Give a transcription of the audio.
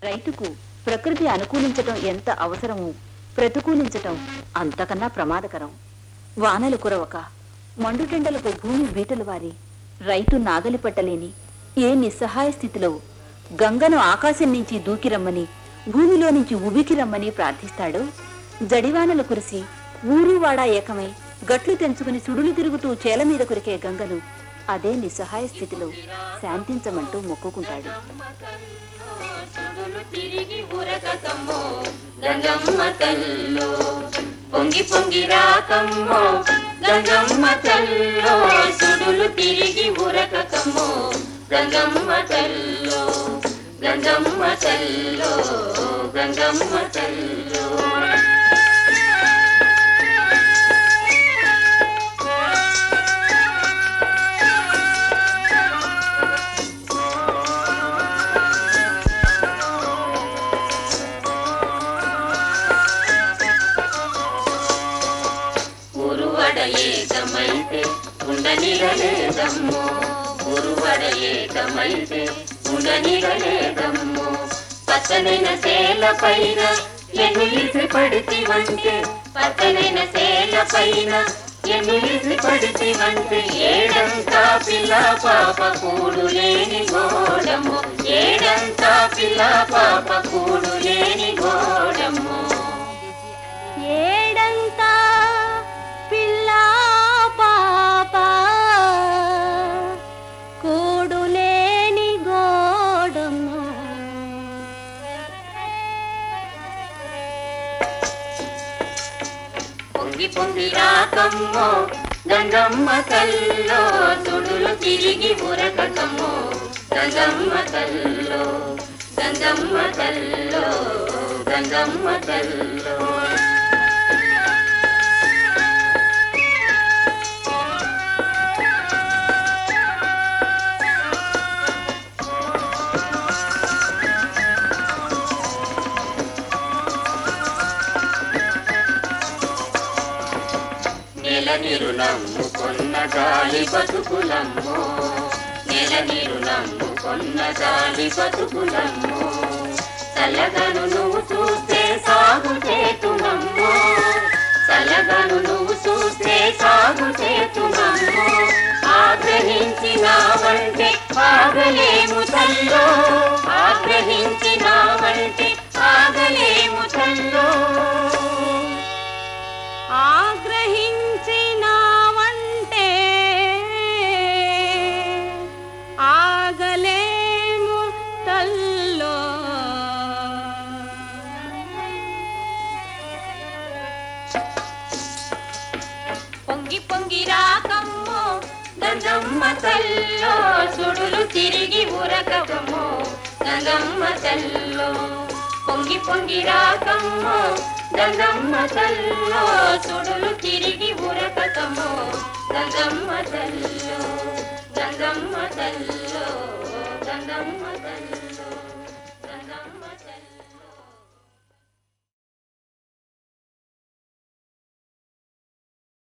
రైతుకు ప్రకృతి అనుకూలించటం ఎంత అవసరమో ప్రతికూలించటం అంతకన్నా ప్రమాదకరం వానలు కురవక మండుటెండలకు భూమి బీటలు వారి రైతు నాగలి పట్టలేని ఏ నిస్సహాయ స్థితిలో గంగను ఆకాశం నుంచి దూకిరమ్మని భూమిలో నుంచి ఉబికి రమ్మని ప్రార్థిస్తాడు జడివానలు కురిసి ఊరు వాడా ఏకమై గట్లు తెంచుకుని సుడులు తిరుగుతూ చేల మీద కురికే గంగను అదే నిస్సహాయ స్థితిలో శాంతించమంటూ మొక్కుకుంటాడు సుడులు తిరిగి ఉరకకమ్మో గంగమ్మ తల్లో పొంగి పొంగి రాకమ్మో గంగమ్మ తల్లో సుడులు తిరిగి ఉరకకమ్మో గంగమ్మ తల్లో గంగమ్మ తల్లో గంగమ్మ తల్లో ఉరువడ ఏకమైతే ఉండనిగలేదమ్మో ఉరువడ ఏకమైతే ఉండనిగలేదమ్మో పచ్చనైన సేల పైన ఎన్నులిసి పడితి వంటే పచ్చనైన సేల పైన ఎన్నులిసి పడితి వంటే ఏడంతా పిల్ల పాప కూడు లేని గోడము ఏడంతా పిల్ల పాప కూడు లేని గోడము ఏడంతా పిల్ల పాప కూడులేని గోడము పొంగి పొంగి రాకమ్మో గంగమ్మ కల్లో సుడులు తిరిగి ఉరకకమ్మో గంగమ్మ కల్లో గంగమ్మ కల్లో గంగమ్మ కల్లో నెల నీరు నమ్ముకొన్న గాలి బతుకులమ్మో నెల నీరు నమ్ముకొన్న గాలి బతుకులమ్మో చల్లగను నువ్వు చూస్తే సాగు చేతునమ్మో చల్లగను నువ్వు చూస్తే సాగు చేతునమ్మో ఆగ్రహించినావంటే ఆగలేము తల్లో ఆగ్రహించినావంటే ఆగలేము తల్లో ఆగ్రహించినావంటే ఆగలేము తల్లో పొంగి పొంగి రాకమ్మో గంగమ్మ తల్లో సుడులు తిరిగి ఉరకమ్మో గంగమ్మ తల్లో పొంగి పొంగి రాకమ్మో గంగమ్మ తల్లో సుడులు తిరిగి ఉరకమ్మో గంగమ్మ తల్లో గంగమ్మ తల్లో గంగమ్మ తల్లో